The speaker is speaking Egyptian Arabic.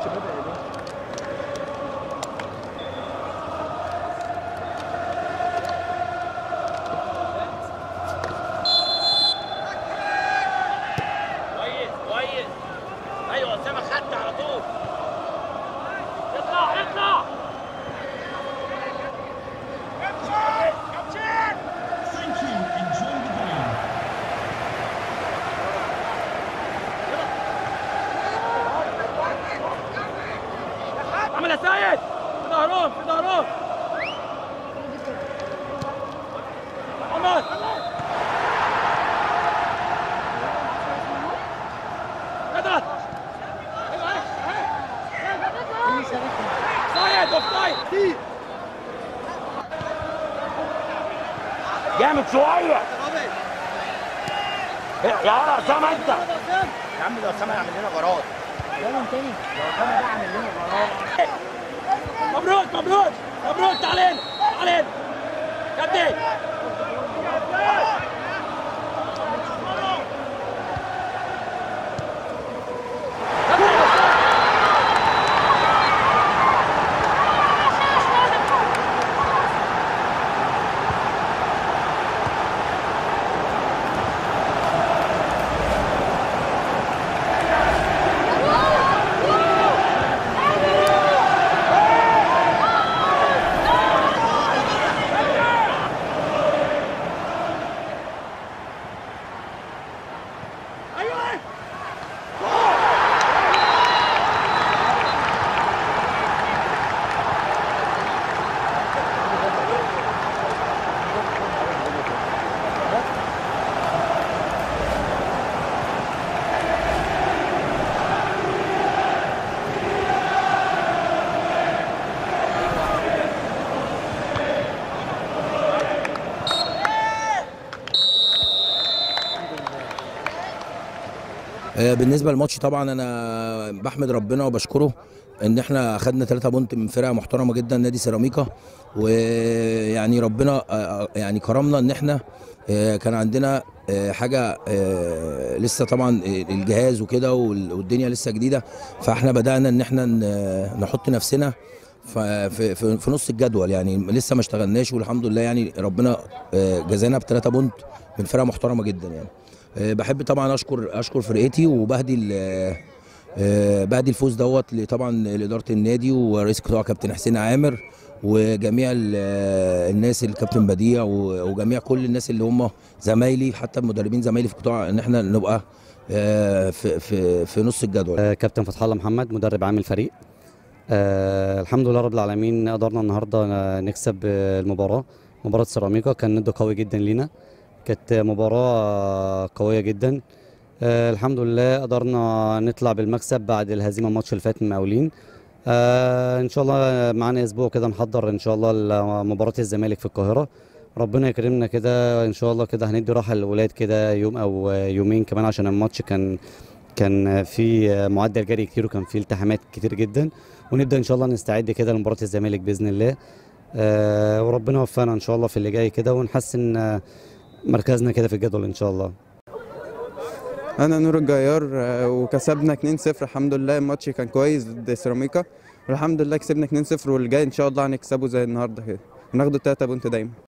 الماتش بدأ يا بيه كويس كويس ايوه اسامه خدت على طول اطلع اطلع Thank you. Enjoy the game. عمل يا سيد في ظهرهم في ظهرهم محمد اضغط سيد اوف سايد جامد شويه يا اسامه انت يا عم ده اسامه يعمل لنا غرار مبروك مبروك مبروك تعال هنا تعال هنا كابتن آه، بالنسبه للماتش طبعا انا بحمد ربنا وبشكره ان احنا اخدنا 3 بونت من فرقه محترمه جدا نادي سيراميكا ويعني ربنا آه، آه، يعني كرمنا ان احنا آه، كان عندنا آه، حاجه آه، لسه طبعا الجهاز وكده وال- والدنيا لسه جديده فاحنا بدانا ان احنا ن- نحط نفسنا ف- في في في نص الجدول يعني لسه ما اشتغلناش والحمد لله يعني ربنا آه، جزانا بثلاثة بونت من فرقه محترمه جدا يعني آه، بحب طبعا اشكر اشكر فرقتي وبهدي ال- آه، بهدي الفوز دوت ل- طبعا لاداره النادي ورئيس القطاع كابتن حسين عامر وجميع ال- آه، الناس الكابتن بديع و- وجميع كل الناس اللي هم زمايلي حتى المدربين زمايلي في القطاع ان احنا نبقى آه، في في في نص الجدول آه، كابتن فتح الله محمد مدرب عام الفريق آه الحمد لله رب العالمين قدرنا النهارده آه، نكسب آه، المباراه مباراه سيراميكا كان ند قوي جدا لينا كانت مباراه آه، قويه جدا آه الحمد لله قدرنا نطلع بالمكسب بعد الهزيمه الماتش اللي فات من مقاولين آه ان شاء الله معانا اسبوع كده نحضر ان شاء الله مباراه الزمالك في القاهره ربنا يكرمنا كده ان شاء الله كده هندي راحه للولاد كده يوم او آه، يومين كمان عشان الماتش كان كان في معدل جري كتير وكان في التحامات كتير جدا ونبدا ان شاء الله نستعد كده لمباراه الزمالك باذن الله آه وربنا يوفقنا ان شاء الله في اللي جاي كده ونحسن آه، مركزنا كده في الجدول ان شاء الله انا نور الجيار آه، وكسبنا 2-0 الحمد لله الماتش كان كويس ضد سيراميكا والحمد لله كسبنا 2-0 والجاي ان شاء الله هنكسبه زي النهارده كده وناخده 3 بونت دايما